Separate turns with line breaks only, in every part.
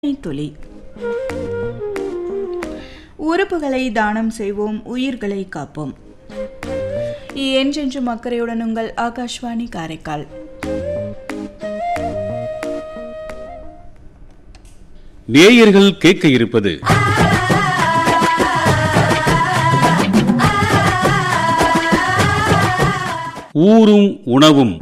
துளி உறுப்புகளை தானம் செய்வோம் உயிர்களை காப்போம் என்றென்றும் அக்கறையுடன் உங்கள் ஆகாஷ்வாணி காரைக்கால்
நேயர்கள் கேட்க இருப்பது ஊரும் உணவும்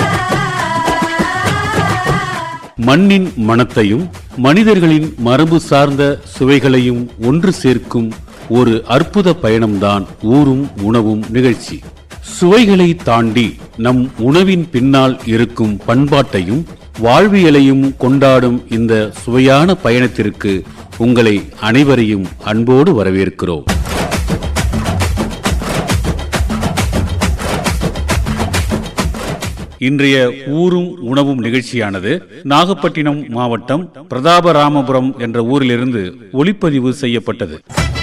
மண்ணின் மணத்தையும் மனிதர்களின் மரபு சார்ந்த சுவைகளையும் ஒன்று சேர்க்கும் ஒரு அற்புத பயணம்தான் ஊரும் உணவும் நிகழ்ச்சி சுவைகளை தாண்டி நம் உணவின் பின்னால் இருக்கும் பண்பாட்டையும் வாழ்வியலையும் கொண்டாடும் இந்த சுவையான பயணத்திற்கு உங்களை அனைவரையும் அன்போடு வரவேற்கிறோம் இன்றைய ஊரும் உணவும் நிகழ்ச்சியானது நாகப்பட்டினம் மாவட்டம் பிரதாபராமபுரம் என்ற ஊரிலிருந்து ஒளிப்பதிவு செய்யப்பட்டது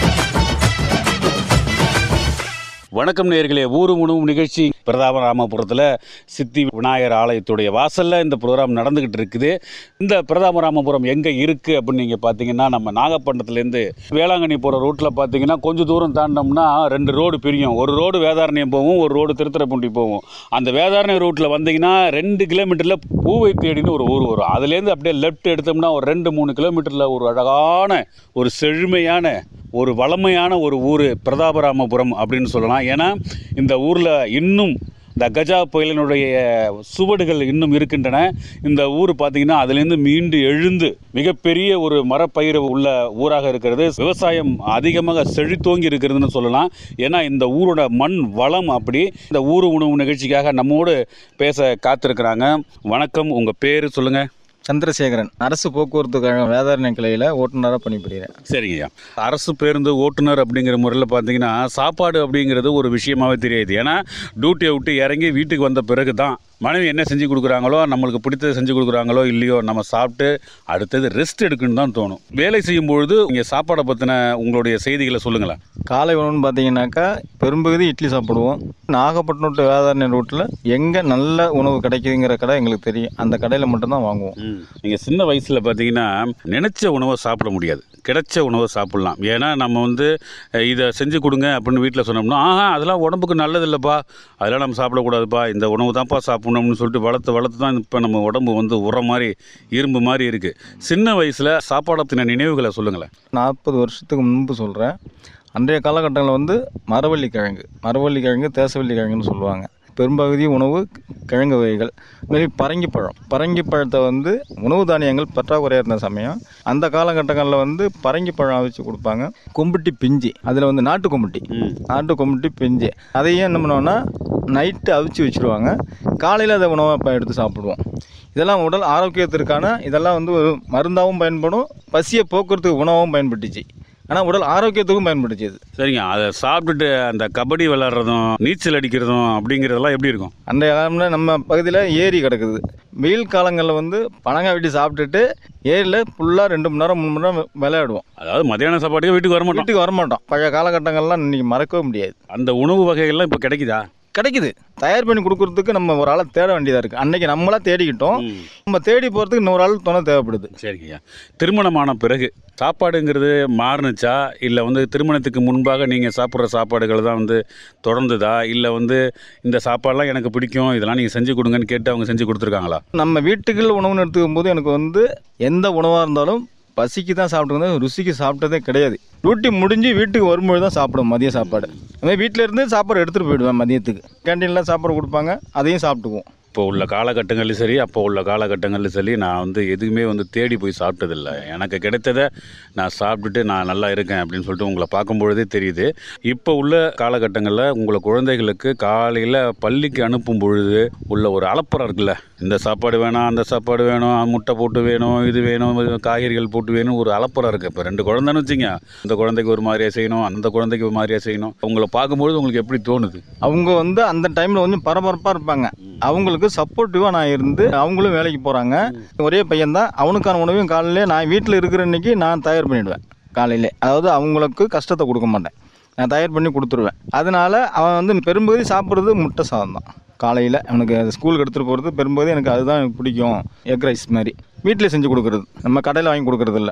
வணக்கம் நேர்களே ஊரும் உணவும் நிகழ்ச்சி பிரதாபராமபுரத்தில் சித்தி விநாயகர் ஆலயத்துடைய வாசலில் இந்த ப்ரோக்ராம் நடந்துக்கிட்டு இருக்குது இந்த பிரதாபராமபுரம் எங்கே இருக்குது அப்படின்னு நீங்கள் பார்த்தீங்கன்னா நம்ம நாகப்பட்டினத்துலேருந்து வேளாங்கண்ணி போகிற ரூட்டில் பார்த்தீங்கன்னா கொஞ்சம் தூரம் தாண்டினோம்னா ரெண்டு ரோடு பிரியும் ஒரு ரோடு வேதாரண்யம் போகும் ஒரு ரோடு திருத்துறைப்பூண்டி போகும் அந்த வேதாரண்யம் ரூட்டில் வந்தீங்கன்னா ரெண்டு கிலோமீட்டரில் பூவை தேடின்னு ஒரு ஊர் வரும் அதுலேருந்து அப்படியே லெஃப்ட் எடுத்தோம்னா ஒரு ரெண்டு மூணு கிலோமீட்டரில் ஒரு அழகான ஒரு செழுமையான ஒரு வளமையான ஒரு ஊர் பிரதாபராமபுரம் அப்படின்னு சொல்லலாம் ஏன்னா இந்த ஊரில் இன்னும் இந்த கஜா புயலினுடைய சுவடுகள் இன்னும் இருக்கின்றன இந்த ஊர் பார்த்தீங்கன்னா அதுலேருந்து மீண்டு எழுந்து மிகப்பெரிய ஒரு மரப்பயிர் உள்ள ஊராக இருக்கிறது விவசாயம் அதிகமாக செழித்தோங்கி இருக்கிறதுன்னு சொல்லலாம் ஏன்னா இந்த ஊரோட மண் வளம் அப்படி இந்த ஊர் உணவு நிகழ்ச்சிக்காக நம்மோடு பேச காத்திருக்கிறாங்க வணக்கம் உங்கள் பேர் சொல்லுங்கள்
சந்திரசேகரன் அரசு போக்குவரத்து கழகம் வேதாரண்ய கிளையில் ஓட்டுநராக பணிபுரிகிறேன்
சரிங்கய்யா அரசு பேருந்து ஓட்டுநர் அப்படிங்கிற முறையில் பார்த்தீங்கன்னா சாப்பாடு அப்படிங்கிறது ஒரு விஷயமாவே தெரியாது ஏன்னா டியூட்டியை விட்டு இறங்கி வீட்டுக்கு வந்த பிறகு தான் மனைவி என்ன செஞ்சு கொடுக்குறாங்களோ நம்மளுக்கு பிடித்ததை செஞ்சு கொடுக்குறாங்களோ இல்லையோ நம்ம சாப்பிட்டு அடுத்தது ரெஸ்ட் எடுக்கணும்னு தான் தோணும் வேலை செய்யும் பொழுது இங்கே சாப்பாடை பற்றின உங்களுடைய செய்திகளை சொல்லுங்களேன் காலை
காலை உணவுன்னு பார்த்தீங்கன்னாக்கா பெரும்பகுதி இட்லி சாப்பிடுவோம் நாகப்பட்டினம் டு வேதாரண்ய ரூட்டில் எங்கே நல்ல உணவு கிடைக்குதுங்கிற கடை எங்களுக்கு தெரியும் அந்த கடையில் மட்டும்தான் வாங்குவோம்
நீங்கள் சின்ன வயசில் பார்த்தீங்கன்னா நினச்ச உணவை சாப்பிட முடியாது கிடைச்ச உணவை சாப்பிட்லாம் ஏன்னா நம்ம வந்து அஹ், இதை செஞ்சு கொடுங்க அப்படின்னு வீட்டில் சொன்னோம்னா ஆஹா அதெல்லாம் உடம்புக்கு நல்லது இல்லைப்பா அதெல்லாம் நம்ம சாப்பிடக்கூடாதுப்பா இந்த உணவு தான்ப்பா சாப்பிடணும்னு சொல்லிட்டு வளர்த்து வளர்த்து தான் இப்போ நம்ம உடம்பு வந்து உரம் மாதிரி இரும்பு மாதிரி இருக்குது சின்ன வயசில் சாப்பாடத்தின நினைவுகளை சொல்லுங்களேன்
நாற்பது வருஷத்துக்கு முன்பு சொல்கிறேன் அன்றைய காலகட்டங்களில் வந்து மரவள்ளி கிழங்கு மரவள்ளி கிழங்கு தேசவள்ளி கிழங்குன்னு சொல்லுவாங்க பெரும்பகுதி உணவு கிழங்கு வகைகள் இதுமாரி பரங்கி பழம் பரங்கி பழத்தை வந்து உணவு தானியங்கள் பற்றாக்குறையாக இருந்த சமயம் அந்த காலகட்டங்களில் வந்து பரங்கி பழம் அவிச்சு கொடுப்பாங்க கொம்புட்டி பிஞ்சு அதில் வந்து நாட்டு கொம்புட்டி நாட்டு கொம்புட்டி பிஞ்சு அதையும் என்ன பண்ணுவோம்னா நைட்டு அவிச்சு வச்சுருவாங்க காலையில் அதை உணவை அப்போ எடுத்து சாப்பிடுவோம் இதெல்லாம் உடல் ஆரோக்கியத்திற்கான இதெல்லாம் வந்து ஒரு மருந்தாகவும் பயன்படும் பசியை போக்குறதுக்கு உணவாகவும் பயன்பட்டுச்சு ஆனால் உடல் ஆரோக்கியத்துக்கும் பயன்பட்டுச்சு இது
சரிங்க அதை சாப்பிட்டுட்டு அந்த கபடி விளாட்றதும் நீச்சல் அடிக்கிறதும் அப்படிங்கிறதெல்லாம் எப்படி இருக்கும்
அன்றைய காலத்தில் நம்ம பகுதியில் ஏரி கிடக்குது வெயில் காலங்களில் வந்து பனங்காய் வெட்டி சாப்பிட்டுட்டு ஏரியில் ஃபுல்லாக ரெண்டு மணி நேரம் மூணு மணி நேரம் விளையாடுவோம்
அதாவது மத்தியான சாப்பாட்டுக்கு வீட்டுக்கு வர மாட்டோம்
வீட்டுக்கு வரமாட்டோம் பழைய காலகட்டங்கள்லாம் இன்னைக்கு மறக்கவே முடியாது
அந்த உணவு வகைகள்லாம் இப்போ கிடைக்குதா
கிடைக்குது தயார் பண்ணி கொடுக்கறதுக்கு நம்ம ஒரு ஆளை தேட வேண்டியதாக இருக்குது அன்னைக்கு நம்மளா தேடிக்கிட்டோம் நம்ம தேடி போகிறதுக்கு இன்னொரு ஆள் துணை தேவைப்படுது
சரிங்கய்யா திருமணமான பிறகு சாப்பாடுங்கிறது மாறுனுச்சா இல்லை வந்து திருமணத்துக்கு முன்பாக நீங்கள் சாப்பிட்ற சாப்பாடுகள் தான் வந்து தொடர்ந்ததா இல்லை வந்து இந்த சாப்பாடெல்லாம் எனக்கு பிடிக்கும் இதெல்லாம் நீங்கள் செஞ்சு கொடுங்கன்னு கேட்டு அவங்க செஞ்சு கொடுத்துருக்காங்களா
நம்ம வீட்டுக்குள்ள உணவுன்னு எடுத்துக்கும் போது எனக்கு வந்து எந்த உணவாக இருந்தாலும் பசிக்கு தான் சாப்பிட்டுருந்தேன் ருசிக்கு சாப்பிட்டதே கிடையாது டியூட்டி முடிஞ்சு வீட்டுக்கு வரும்போது தான் சாப்பிடுவோம் மதிய சாப்பாடு அதுமாதிரி வீட்டில் இருந்து சாப்பாடு எடுத்துகிட்டு போயிடுவேன் மதியத்துக்கு கேன்டீனில் சாப்பாடு கொடுப்பாங்க அதையும் சாப்பிட்டுக்குவோம்
இப்போ உள்ள காலகட்டங்களிலும் சரி அப்போ உள்ள காலகட்டங்களிலும் சரி நான் வந்து எதுவுமே வந்து தேடி போய் சாப்பிட்டதில்லை எனக்கு கிடைத்ததை நான் சாப்பிட்டுட்டு நான் நல்லா இருக்கேன் அப்படின்னு சொல்லிட்டு உங்களை பார்க்கும் பொழுதே தெரியுது இப்போ உள்ள காலகட்டங்களில் உங்களை குழந்தைகளுக்கு காலையில் பள்ளிக்கு அனுப்பும் பொழுது உள்ள ஒரு அலப்பறம் இருக்குல்ல இந்த சாப்பாடு வேணாம் அந்த சாப்பாடு வேணும் முட்டை போட்டு வேணும் இது வேணும் இது காய்கறிகள் போட்டு வேணும் ஒரு அலப்பறம் இருக்குது இப்போ ரெண்டு குழந்தைன்னு வச்சுங்க இந்த குழந்தைக்கு ஒரு மாதிரியா செய்யணும் அந்த குழந்தைக்கு ஒரு மாதிரியா செய்யணும் உங்களை பார்க்கும்பொழுது உங்களுக்கு எப்படி தோணுது
அவங்க வந்து அந்த டைமில் கொஞ்சம் பரபரப்பாக இருப்பாங்க அவங்களுக்கு சப்போர்ட்டிவாக நான் இருந்து அவங்களும் வேலைக்கு போகிறாங்க ஒரே பையன்தான் அவனுக்கான உணவையும் காலையிலே நான் வீட்டில் இருக்கிற அன்னைக்கு நான் தயார் பண்ணிடுவேன் காலையிலே அதாவது அவங்களுக்கு கஷ்டத்தை கொடுக்க மாட்டேன் நான் தயார் பண்ணி கொடுத்துருவேன் அதனால அவன் வந்து பெரும்பகுதி சாப்பிட்றது முட்டை சாதம் தான் காலையில் அவனுக்கு ஸ்கூலுக்கு எடுத்துகிட்டு போகிறது பெரும்பகுதி எனக்கு அதுதான் எனக்கு பிடிக்கும் எக் ரைஸ் மாதிரி வீட்டில் செஞ்சு கொடுக்குறது நம்ம கடையில் வாங்கி கொடுக்குறது இல்ல